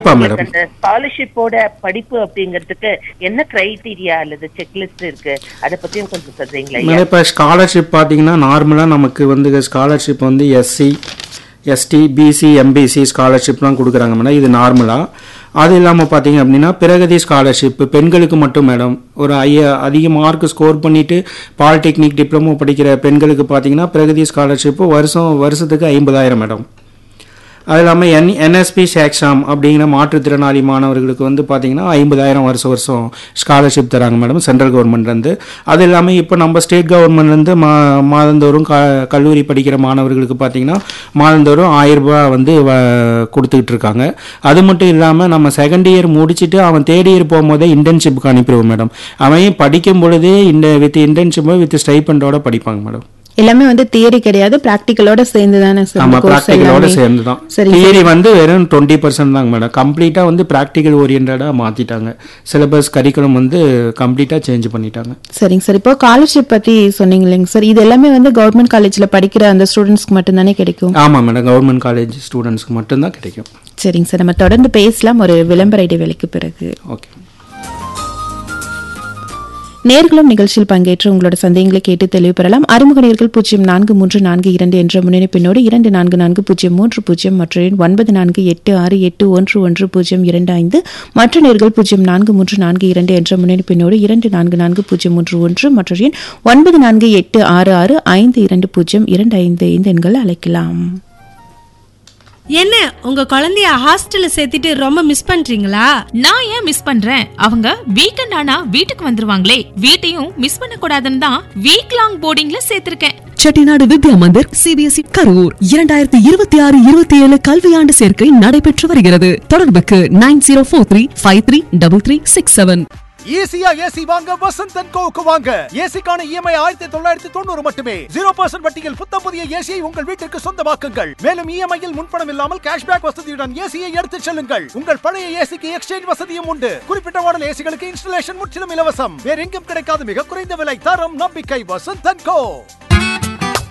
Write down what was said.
கண்டிப்பா மேடம் அந்த ஸ்காலர்ஷிப்போட படிப்பு அப்படிங்கிறதுக்கு என்ன கிரைட்டீரியா அல்லது செக்லிஸ்ட் இருக்கு அத பத்தியும் கொஞ்சம் சொல்றீங்களா ஐயா? மேடம் இப்போ ஸ்காலர்ஷிப் பார்த்தீங்கன்னா நார்மலாக நமக்கு வந்து ஸ்காலர்ஷிப் வந்து எஸ்சி எஸ்டி பிசி எம்பிசி ஸ்காலர்ஷிப்லாம் கொடுக்குறாங்க மேடம் இது நார்மலாக அது இல்லாமல் பார்த்தீங்க அப்படின்னா பிரகதி ஸ்காலர்ஷிப் பெண்களுக்கு மட்டும் மேடம் ஒரு ஐய அதிக மார்க் ஸ்கோர் பண்ணிட்டு பாலிடெக்னிக் டிப்ளமோ படிக்கிற பெண்களுக்கு பார்த்தீங்கன்னா பிரகதி ஸ்காலர்ஷிப்பு வருஷம் வருஷத்துக்கு ஐம்பதாயிரம் மேடம் அது இல்லாமல் என் என்எஸ்பி சேக்ஷாம் அப்படிங்கிற மாற்றுத்திறனாளி மாணவர்களுக்கு வந்து பார்த்தீங்கன்னா ஐம்பதாயிரம் வருஷம் வருஷம் ஸ்காலர்ஷிப் தராங்க மேடம் சென்ட்ரல் கவர்மெண்ட்லேருந்து அது இல்லாமல் இப்போ நம்ம ஸ்டேட் கவர்மெண்ட்லேருந்து மா மாதந்தோறும் க கல்லூரி படிக்கிற மாணவர்களுக்கு பார்த்தீங்கன்னா மாதந்தோறும் ஆயிரம் ரூபாய் வந்து வ- கொடுத்துக்கிட்டு இருக்காங்க அது மட்டும் இல்லாமல் நம்ம செகண்ட் இயர் முடிச்சுட்டு அவன் தேர்ட் இயர் போகும்போதே இன்டர்ன்ஷிப்புக்கு அனுப்பிடுவோம் மேடம் அவன் படிக்கும் பொழுதே இந்த வித் இன்டர்ன்ஷிப் வித் ஸ்டைப்பண்டோட படிப்பாங்க மேடம் எல்லாமே வந்து தியரி கிடையாது பிராக்டிக்கலோட சேர்ந்து தானே சார் ஆமா இந்த course ப்ராக்டிக்கலோட எல்லாமே? சேர்ந்து தான் சரி தியரி வந்து வெறும் டுவெண்ட்டி பர்சன்ட் தாங்க மேடம் கம்ப்ளீட்டா வந்து ப்ராக்டிக்கல் ஓரியன்டா மாத்திட்டாங்க சிலபஸ் கரிக்குலம் வந்து கம்ப்ளீட்டா சேஞ்ச் பண்ணிட்டாங்க சரிங்க சார் இப்போ ஸ்காலர்ஷிப் பத்தி சொன்னீங்க இல்லைங்க சார் இது எல்லாமே வந்து கவர்மெண்ட் காலேஜ்ல படிக்கிற அந்த ஸ்டூடெண்ட்ஸ்க்கு மட்டும் தானே கிடைக்கும் ஆமா மேடம் கவர்மெண்ட் காலேஜ் ஸ்டூடெண்ட்ஸ்க்கு மட்டும்தான் கிடைக்கும் சரிங்க சார் நம்ம தொடர்ந்து பேசலாம் ஒரு விளம்பர இடைவேளைக்கு பிறகு ஓகே நேர்களும் நிகழ்ச்சியில் பங்கேற்று உங்களோட சந்தேகங்களை கேட்டு தெளிவு பெறலாம் அறிமுக நேர்கள் பூஜ்ஜியம் நான்கு மூன்று நான்கு இரண்டு என்ற முன்னெடுப்பினோடு இரண்டு நான்கு நான்கு பூஜ்ஜியம் மூன்று பூஜ்ஜியம் மற்ற எண் ஒன்பது நான்கு எட்டு ஆறு எட்டு ஒன்று ஒன்று பூஜ்ஜியம் இரண்டு ஐந்து மற்ற நேர்கள் பூஜ்ஜியம் நான்கு மூன்று நான்கு இரண்டு என்ற முன்னெடுப்பினோடு இரண்டு நான்கு நான்கு பூஜ்ஜியம் மூன்று ஒன்று மற்ற எண் ஒன்பது நான்கு எட்டு ஆறு ஆறு ஐந்து இரண்டு பூஜ்ஜியம் இரண்டு ஐந்து இந்த எண்களை அழைக்கலாம் என்ன உங்க குழந்தைய ஹாஸ்டல்ல சேர்த்துட்டு ரொம்ப மிஸ் பண்றீங்களா நான் ஏன் மிஸ் பண்றேன் அவங்க வீக்கெண்ட் ஆனா வீட்டுக்கு வந்துருவாங்களே வீட்டையும் மிஸ் பண்ண கூடாதுன்னு தான் வீக் லாங் போர்டிங்ல சேர்த்திருக்கேன் செட்டிநாடு வித்யா மந்திர் சிபிஎஸ்இ கரூர் இரண்டாயிரத்தி இருபத்தி ஆறு இருபத்தி ஏழு கல்வியாண்டு சேர்க்கை நடைபெற்று வருகிறது தொடர்புக்கு nine zero four three five three double three six seven ஈஸியா ஏசி வாங்க வசந்த் அண்ட் கோவுக்கு வாங்க ஏசிக்கான இஎம்ஐ ஆயிரத்தி தொள்ளாயிரத்தி தொண்ணூறு மட்டுமே ஜீரோ பர்சன்ட் வட்டியில் புத்தம் புதிய ஏசியை உங்கள் வீட்டிற்கு சொந்தமாக்குங்கள் மேலும் இஎம்ஐயில் முன்பணம் இல்லாமல் கேஷ்பேக் வசதியுடன் ஏசியை எடுத்துச் செல்லுங்கள் உங்கள் பழைய ஏசிக்கு எக்ஸ்சேஞ்ச் வசதியும் உண்டு குறிப்பிட்ட மாடல் ஏசிகளுக்கு இன்ஸ்டலேஷன் முற்றிலும் இலவசம் வேற எங்கும் கிடைக்காத மிக குறைந்த விலை தரம் நம்பிக்கை வசந்த் அண்ட் கோ